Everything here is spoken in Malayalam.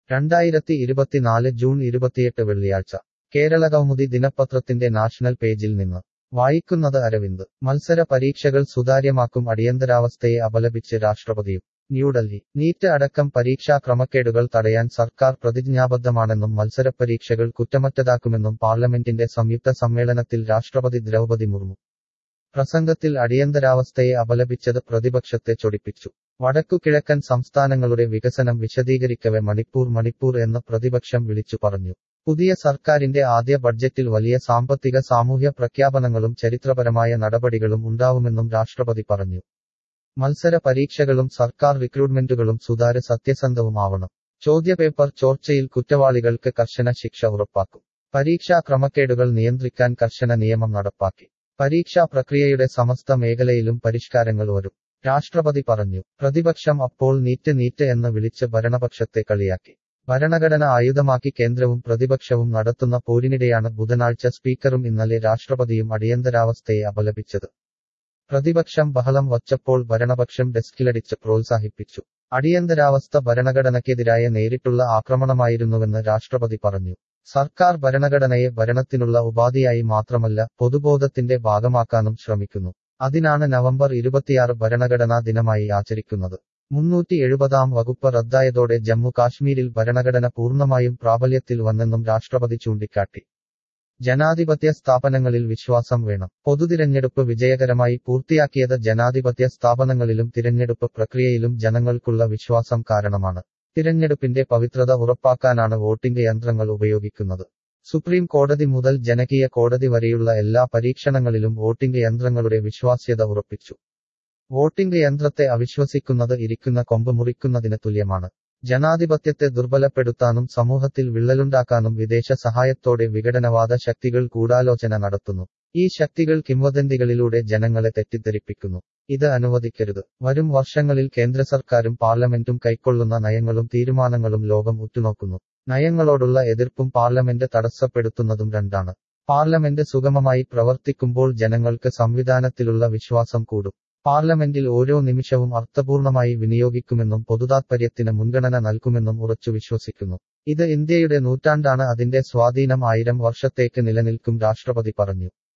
രണ്ടായിരത്തി ഇരുപത്തിനാല് ജൂൺ ഇരുപത്തിയെട്ട് വെള്ളിയാഴ്ച കേരള കൗമുദി ദിനപത്രത്തിന്റെ നാഷണൽ പേജിൽ നിന്ന് വായിക്കുന്നത് അരവിന്ദ് മത്സര പരീക്ഷകൾ സുതാര്യമാക്കും അടിയന്തരാവസ്ഥയെ അപലപിച്ച് രാഷ്ട്രപതിയും ന്യൂഡൽഹി നീറ്റ് അടക്കം പരീക്ഷാ ക്രമക്കേടുകൾ തടയാൻ സർക്കാർ പ്രതിജ്ഞാബദ്ധമാണെന്നും മത്സരപരീക്ഷകൾ കുറ്റമറ്റതാക്കുമെന്നും പാർലമെന്റിന്റെ സംയുക്ത സമ്മേളനത്തിൽ രാഷ്ട്രപതി ദ്രൗപതി മുർമു പ്രസംഗത്തിൽ അടിയന്തരാവസ്ഥയെ അപലപിച്ചത് പ്രതിപക്ഷത്തെ ചൊടിപ്പിച്ചു വടക്കുകിഴക്കൻ സംസ്ഥാനങ്ങളുടെ വികസനം വിശദീകരിക്കവെ മണിപ്പൂർ മണിപ്പൂർ എന്ന് പ്രതിപക്ഷം വിളിച്ചു പറഞ്ഞു പുതിയ സർക്കാരിന്റെ ആദ്യ ബഡ്ജറ്റിൽ വലിയ സാമ്പത്തിക സാമൂഹ്യ പ്രഖ്യാപനങ്ങളും ചരിത്രപരമായ നടപടികളും ഉണ്ടാവുമെന്നും രാഷ്ട്രപതി പറഞ്ഞു മത്സര പരീക്ഷകളും സർക്കാർ റിക്രൂട്ട്മെന്റുകളും സുതാര്യ സത്യസന്ധവുമാവണം ചോദ്യപേപ്പർ ചോർച്ചയിൽ കുറ്റവാളികൾക്ക് കർശന ശിക്ഷ ഉറപ്പാക്കും പരീക്ഷാ ക്രമക്കേടുകൾ നിയന്ത്രിക്കാൻ കർശന നിയമം നടപ്പാക്കി പരീക്ഷാ പ്രക്രിയയുടെ സമസ്ത മേഖലയിലും പരിഷ്കാരങ്ങൾ വരും രാഷ്ട്രപതി പറഞ്ഞു പ്രതിപക്ഷം അപ്പോൾ നീറ്റ് നീറ്റ് എന്ന് വിളിച്ച് ഭരണപക്ഷത്തെ കളിയാക്കി ഭരണഘടന ആയുധമാക്കി കേന്ദ്രവും പ്രതിപക്ഷവും നടത്തുന്ന പോരിനിടെയാണ് ബുധനാഴ്ച സ്പീക്കറും ഇന്നലെ രാഷ്ട്രപതിയും അടിയന്തരാവസ്ഥയെ അപലപിച്ചത് പ്രതിപക്ഷം ബഹളം വച്ചപ്പോൾ ഭരണപക്ഷം ഡെസ്കിലടിച്ച് പ്രോത്സാഹിപ്പിച്ചു അടിയന്തരാവസ്ഥ ഭരണഘടനയ്ക്കെതിരായ നേരിട്ടുള്ള ആക്രമണമായിരുന്നുവെന്ന് രാഷ്ട്രപതി പറഞ്ഞു സർക്കാർ ഭരണഘടനയെ ഭരണത്തിനുള്ള ഉപാധിയായി മാത്രമല്ല പൊതുബോധത്തിന്റെ ഭാഗമാക്കാനും ശ്രമിക്കുന്നു അതിനാണ് നവംബർ ഇരുപത്തിയാറ് ഭരണഘടനാ ദിനമായി ആചരിക്കുന്നത് മുന്നൂറ്റി എഴുപതാം വകുപ്പ് റദ്ദായതോടെ ജമ്മു കാശ്മീരിൽ ഭരണഘടന പൂർണ്ണമായും പ്രാബല്യത്തിൽ വന്നെന്നും രാഷ്ട്രപതി ചൂണ്ടിക്കാട്ടി ജനാധിപത്യ സ്ഥാപനങ്ങളിൽ വിശ്വാസം വേണം പൊതുതിരഞ്ഞെടുപ്പ് വിജയകരമായി പൂർത്തിയാക്കിയത് ജനാധിപത്യ സ്ഥാപനങ്ങളിലും തിരഞ്ഞെടുപ്പ് പ്രക്രിയയിലും ജനങ്ങൾക്കുള്ള വിശ്വാസം കാരണമാണ് തിരഞ്ഞെടുപ്പിന്റെ പവിത്രത ഉറപ്പാക്കാനാണ് വോട്ടിംഗ് യന്ത്രങ്ങൾ ഉപയോഗിക്കുന്നത് സുപ്രീം കോടതി മുതൽ ജനകീയ കോടതി വരെയുള്ള എല്ലാ പരീക്ഷണങ്ങളിലും വോട്ടിംഗ് യന്ത്രങ്ങളുടെ വിശ്വാസ്യത ഉറപ്പിച്ചു വോട്ടിംഗ് യന്ത്രത്തെ അവിശ്വസിക്കുന്നത് ഇരിക്കുന്ന കൊമ്പ് മുറിക്കുന്നതിന് തുല്യമാണ് ജനാധിപത്യത്തെ ദുർബലപ്പെടുത്താനും സമൂഹത്തിൽ വിള്ളലുണ്ടാക്കാനും വിദേശ സഹായത്തോടെ വിഘടനവാദ ശക്തികൾ ഗൂഢാലോചന നടത്തുന്നു ഈ ശക്തികൾ കിംവദന്തികളിലൂടെ ജനങ്ങളെ തെറ്റിദ്ധരിപ്പിക്കുന്നു ഇത് അനുവദിക്കരുത് വരും വർഷങ്ങളിൽ കേന്ദ്ര സർക്കാരും പാർലമെന്റും കൈക്കൊള്ളുന്ന നയങ്ങളും തീരുമാനങ്ങളും ലോകം ഉറ്റുനോക്കുന്നു നയങ്ങളോടുള്ള എതിർപ്പും പാർലമെന്റ് തടസ്സപ്പെടുത്തുന്നതും രണ്ടാണ് പാർലമെന്റ് സുഗമമായി പ്രവർത്തിക്കുമ്പോൾ ജനങ്ങൾക്ക് സംവിധാനത്തിലുള്ള വിശ്വാസം കൂടും പാർലമെന്റിൽ ഓരോ നിമിഷവും അർത്ഥപൂർണമായി വിനിയോഗിക്കുമെന്നും പൊതുതാത്പര്യത്തിന് മുൻഗണന നൽകുമെന്നും ഉറച്ചു വിശ്വസിക്കുന്നു ഇത് ഇന്ത്യയുടെ നൂറ്റാണ്ടാണ് അതിന്റെ സ്വാധീനം ആയിരം വർഷത്തേക്ക് നിലനിൽക്കും രാഷ്ട്രപതി പറഞ്ഞു